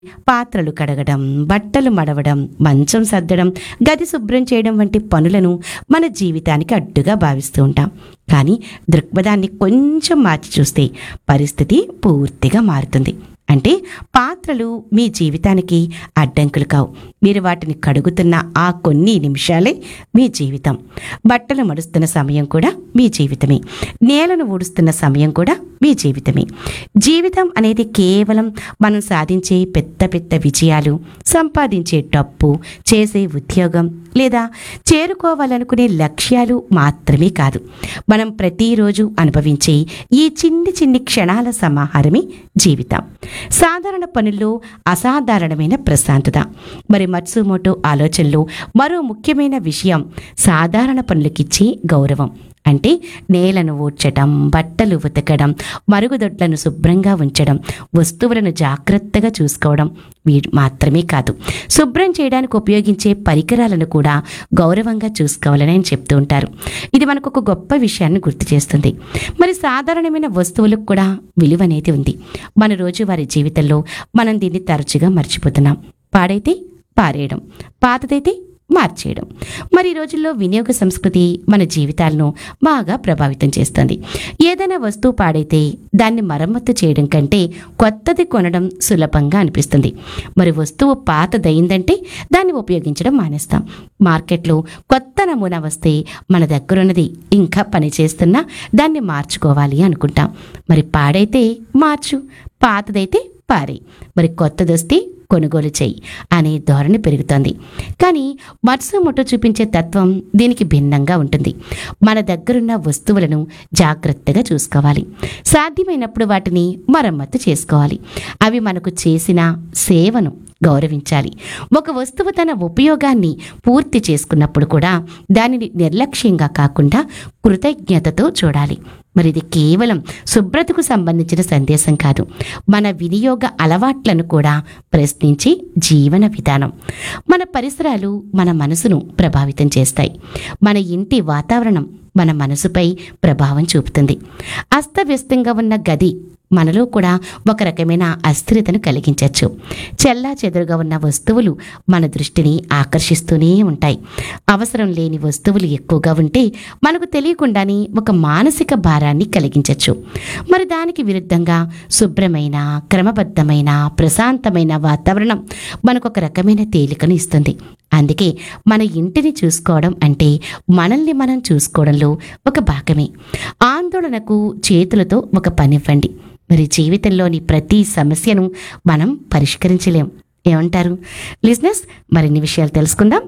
పాత్రలు కడగడం బట్టలు మడవడం మంచం సర్దడం గది శుభ్రం చేయడం వంటి పనులను మన జీవితానికి అడ్డుగా భావిస్తూ ఉంటాం కానీ దృక్పథాన్ని కొంచెం మార్చి చూస్తే పరిస్థితి పూర్తిగా మారుతుంది అంటే పాత్రలు మీ జీవితానికి అడ్డంకులు కావు మీరు వాటిని కడుగుతున్న ఆ కొన్ని నిమిషాలే మీ జీవితం బట్టలు మడుస్తున్న సమయం కూడా మీ జీవితమే నేలను ఊడుస్తున్న సమయం కూడా మీ జీవితమే జీవితం అనేది కేవలం మనం సాధించే పెద్ద పెద్ద విజయాలు సంపాదించే డబ్బు చేసే ఉద్యోగం లేదా చేరుకోవాలనుకునే లక్ష్యాలు మాత్రమే కాదు మనం ప్రతిరోజు అనుభవించే ఈ చిన్ని చిన్ని క్షణాల సమాహారమే జీవితం సాధారణ పనుల్లో అసాధారణమైన ప్రశాంతత మరి మత్సుమోటో ఆలోచనలో మరో ముఖ్యమైన విషయం సాధారణ పనులకిచ్చే గౌరవం అంటే నేలను ఊడ్చడం బట్టలు ఉతకడం మరుగుదొడ్లను శుభ్రంగా ఉంచడం వస్తువులను జాగ్రత్తగా చూసుకోవడం వీడు మాత్రమే కాదు శుభ్రం చేయడానికి ఉపయోగించే పరికరాలను కూడా గౌరవంగా చూసుకోవాలని ఆయన చెప్తూ ఉంటారు ఇది మనకు ఒక గొప్ప విషయాన్ని గుర్తు చేస్తుంది మరి సాధారణమైన వస్తువులకు కూడా విలువ అనేది ఉంది మన రోజువారీ జీవితంలో మనం దీన్ని తరచుగా మర్చిపోతున్నాం పాడైతే పారేయడం పాతదైతే మార్చేయడం మరి ఈ రోజుల్లో వినియోగ సంస్కృతి మన జీవితాలను బాగా ప్రభావితం చేస్తుంది ఏదైనా వస్తువు పాడైతే దాన్ని మరమ్మతు చేయడం కంటే కొత్తది కొనడం సులభంగా అనిపిస్తుంది మరి వస్తువు పాతదయిందంటే దాన్ని ఉపయోగించడం మానేస్తాం మార్కెట్లో కొత్త నమూనా వస్తే మన దగ్గరున్నది ఇంకా పనిచేస్తున్నా దాన్ని మార్చుకోవాలి అనుకుంటాం మరి పాడైతే మార్చు పాతదైతే పారే మరి కొత్తదొస్తే కొనుగోలు చేయి అనే ధోరణి పెరుగుతోంది కానీ మట్సుముట్టు చూపించే తత్వం దీనికి భిన్నంగా ఉంటుంది మన దగ్గరున్న వస్తువులను జాగ్రత్తగా చూసుకోవాలి సాధ్యమైనప్పుడు వాటిని మరమ్మతు చేసుకోవాలి అవి మనకు చేసిన సేవను గౌరవించాలి ఒక వస్తువు తన ఉపయోగాన్ని పూర్తి చేసుకున్నప్పుడు కూడా దానిని నిర్లక్ష్యంగా కాకుండా కృతజ్ఞతతో చూడాలి మరి ఇది కేవలం శుభ్రతకు సంబంధించిన సందేశం కాదు మన వినియోగ అలవాట్లను కూడా ప్రశ్నించే జీవన విధానం మన పరిసరాలు మన మనసును ప్రభావితం చేస్తాయి మన ఇంటి వాతావరణం మన మనసుపై ప్రభావం చూపుతుంది అస్తవ్యస్తంగా ఉన్న గది మనలో కూడా ఒక రకమైన అస్థిరతను కలిగించవచ్చు చెల్లా చెదురుగా ఉన్న వస్తువులు మన దృష్టిని ఆకర్షిస్తూనే ఉంటాయి అవసరం లేని వస్తువులు ఎక్కువగా ఉంటే మనకు తెలియకుండానే ఒక మానసిక భారాన్ని కలిగించవచ్చు మరి దానికి విరుద్ధంగా శుభ్రమైన క్రమబద్ధమైన ప్రశాంతమైన వాతావరణం మనకు ఒక రకమైన తేలికను ఇస్తుంది అందుకే మన ఇంటిని చూసుకోవడం అంటే మనల్ని మనం చూసుకోవడంలో ఒక భాగమే ఆందోళనకు చేతులతో ఒక పనివ్వండి మరి జీవితంలోని ప్రతి సమస్యను మనం పరిష్కరించలేం ఏమంటారు లిజినెస్ మరిన్ని విషయాలు తెలుసుకుందాం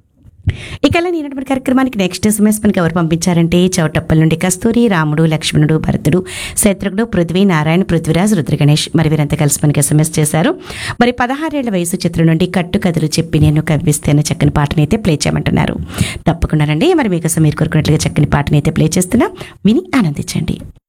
ఇక అలా నేనటువంటి కార్యక్రమానికి నెక్స్ట్ ఎస్ఎంఎస్ మనకి ఎవరు పంపించారంటే చౌటప్పల నుండి కస్తూరి రాముడు లక్ష్మణుడు భరతుడు శత్రుఘ్నుడు పృథ్వీ నారాయణ పృథ్వీరాజ్ రుద్రగణేష్ మరి వీరంతా కలిసి మనకి ఎస్ఎంఎస్ చేశారు మరి పదహారేళ్ల వయసు చిత్రం నుండి కట్టు కథలు చెప్పి నేను కవ్విస్తే అనే చక్కని పాటని అయితే ప్లే చేయమంటున్నారు తప్పకుండానండి మరి మీకోసం మీరు కోరుకున్నట్లుగా చక్కని పాటని అయితే ప్లే చేస్తున్నా విని ఆనందించండి